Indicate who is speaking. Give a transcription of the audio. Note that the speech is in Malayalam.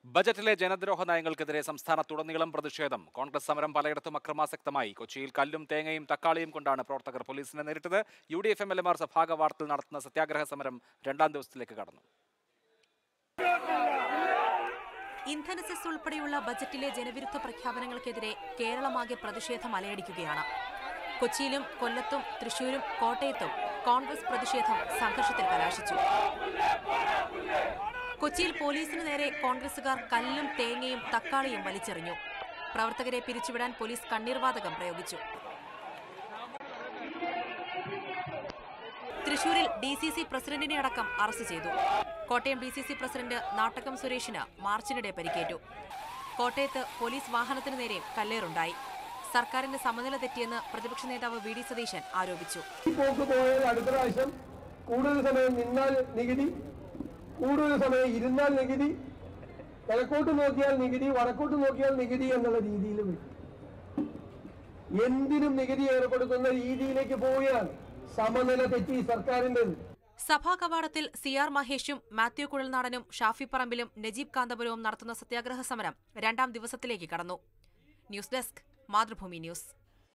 Speaker 1: ബജറ്റിലെ ജനദ്രോഹ നയങ്ങൾക്കെതിരെ സംസ്ഥാനത്തുടനീളം പ്രതിഷേധം കോൺഗ്രസ് സമരം പലയിടത്തും അക്രമാസക്തമായി കൊച്ചിയിൽ കല്ലും തേങ്ങയും തക്കാളിയും കൊണ്ടാണ് പ്രവർത്തകർ പോലീസിനെ നേരിട്ടത് U D F M L എമാർ സഭാകവാടത്തിൽ നടത്തുന്ന സത്യാഗ്രഹ സമരം രണ്ടാം ദിവസത്തിലേക്ക് കടന്നു
Speaker 2: ഇന്ധന സെസ് ഉൾപ്പെടെയുള്ള ബജറ്റിലെ ജനവിരുദ്ധ പ്രഖ്യാപനങ്ങൾക്കെതിരെ കേരളമാകെ പ്രതിഷേധം അലയടിക്കുകയാണ് കൊച്ചിയിലും കൊല്ലത്തും തൃശൂരും കോട്ടയത്തും കോൺഗ്രസ് പ്രതിഷേധം സംഘർഷത്തിൽ കലാശിച്ചു കൊച്ചിയിൽ പോലീസിന് നേരെ കോൺഗ്രസുകാർ കല്ലും തേങ്ങയും തക്കാളിയും വലിച്ചെറിഞ്ഞു പ്രവർത്തകരെ പിരിച്ചുവിടാൻ പോലീസ് കണ്ണീർവാതകം പ്രയോഗിച്ചു തൃശൂരിൽ ഡി സി സി പ്രസിഡന്റിനെ അടക്കം അറസ്റ്റ് ചെയ്തു Kottayam D C C president Nattakom സുരേഷിന് മാർച്ചിനിടെ പരിക്കേറ്റു കോട്ടയത്ത് പോലീസ് വാഹനത്തിനു നേരെ കല്ലേറുണ്ടായി സർക്കാരിന്റെ സമനില തെറ്റിയെന്ന് പ്രതിപക്ഷ നേതാവ് വി ഡി സതീശൻ ആരോപിച്ചു
Speaker 3: ഈ പോക്ക് പോയാൽ അടുത്ത പ്രാവശ്യം കൂടുതൽ സമയം നിന്നാൽ നികുതി കൂടുതൽ സമയം ഇരുന്നാൽ നികുതി കിഴക്കോട്ട് നോക്കിയാൽ നികുതി വടക്കോട്ട് നോക്കിയാൽ നികുതി എന്നുള്ള രീതിയിൽ വരും എന്തിനും നികുതി ഏർപ്പെടുത്തുന്ന രീതിയിലേക്ക് പോവുകയാണ് സമനില തെറ്റി സർക്കാരിൻ്റെത്
Speaker 2: സഭാ കവാടത്തിൽ സി ആർ മഹേഷും മാത്യു കുഴൽനാടനും ഷാഫി പറമ്പിലും നജീബ് കാന്തപുരവും നടത്തുന്ന സത്യാഗ്രഹ സമരം രണ്ടാം ദിവസത്തിലേക്ക് കടന്നു ന്യൂസ് ഡെസ്ക് മാതൃഭൂമി ന്യൂസ്